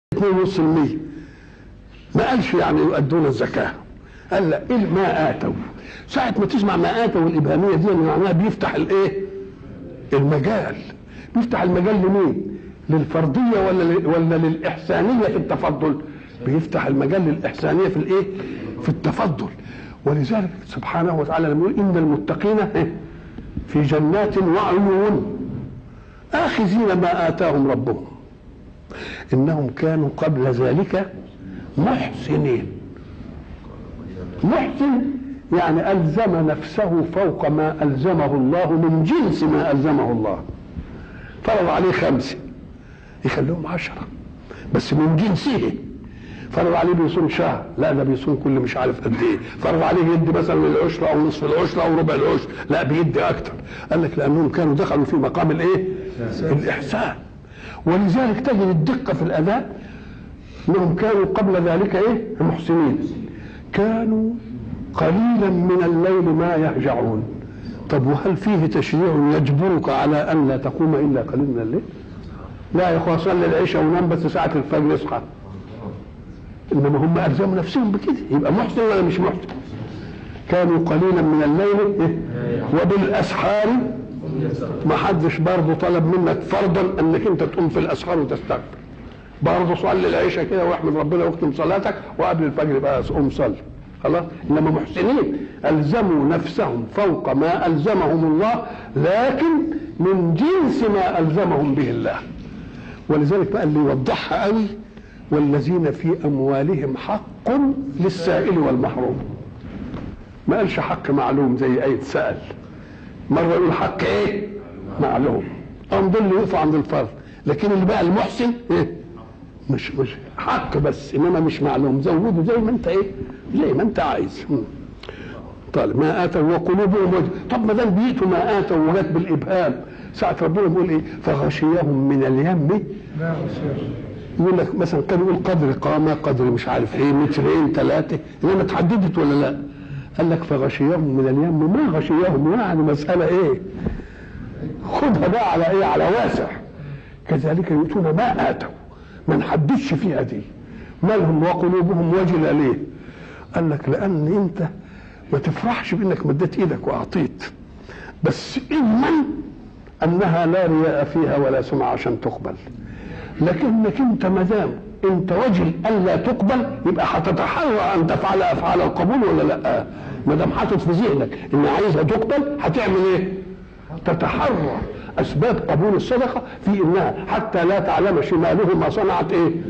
2.5% ما قالش يعني يؤدون الزكاه قال لا إيه ما اتوا ساعه ما تسمع ما اتوا الابهاميه دي معناها بيفتح الايه المجال بيفتح المجال لمين للفرديه ولا ل- ولا للاحسانيه في التفضل بيفتح المجال للاحسانيه في الايه في التفضل ولذلك سبحانه وتعالى لما يقول ان المتقين في جنات وعيون آخذين ما آتاهم ربهم إنهم كانوا قبل ذلك محسنين محسن يعني ألزم نفسه فوق ما ألزمه الله من جنس ما ألزمه الله فرض عليه خمسة يخليهم عشرة بس من جنسه فرض عليه بيصوم شهر لا ده بيصوم كل مش عارف قد ايه فرض عليه يدي مثلا العشر او نصف العشر او ربع العشر لا بيدي اكتر قال لك لانهم كانوا دخلوا في مقام الايه الاحسان ولذلك تجد الدقه في الاداء انهم كانوا قبل ذلك ايه محسنين كانوا قليلا من الليل ما يهجعون طب وهل فيه تشريع يجبرك على ان لا تقوم الا قليل من الليل لا يا اخويا صلي العشاء ونام بس ساعه الفجر اصحى انما هم الزموا نفسهم بكده يبقى محسن ولا مش محسن كانوا قليلا من الليل إيه؟ وبالاسحار ما حدش برضه طلب منك فرضا انك انت تقوم في الاسحار وتستغفر برضه صلي العشاء كده واحمد ربنا واختم صلاتك وقبل الفجر بقى قوم صلي خلاص انما محسنين الزموا نفسهم فوق ما الزمهم الله لكن من جنس ما الزمهم به الله ولذلك بقى اللي يوضحها قوي والذين في اموالهم حق للسائل والمحروم ما قالش حق معلوم زي ايه سال مره يقول حق ايه معلوم هم دول اللي يقفوا عند الفرض لكن اللي بقى المحسن ايه مش مش حق بس انما مش معلوم زوده زي ما انت ايه زي ما انت عايز مم. طيب ما اتوا وقلوبهم وجه طب ما دام بيئتوا ما اتوا وجت بالابهام ساعه ربنا بيقول ايه فغشيهم من اليم يقول لك مثلا كان يقول قدر قامة قدر مش عارف ايه مترين ثلاثة انما اتحددت ولا لا؟ قال لك فغشيهم من اليم ما غشيهم يعني مسألة ايه؟ خدها بقى على ايه؟ على واسع كذلك يؤتون ما اتوا ما نحددش فيها دي مالهم وقلوبهم وجلة ليه؟ قال لك لأن أنت ما تفرحش بأنك مديت إيدك وأعطيت بس إما أنها لا رياء فيها ولا سمعة عشان تقبل لكنك انت ما دام انت وجل الا تقبل يبقى هتتحرى ان تفعل افعال القبول ولا لا ما دام حاطط في ذهنك ان عايزها تقبل هتعمل ايه تتحرى اسباب قبول الصدقه في انها حتى لا تعلم شماله ما صنعت ايه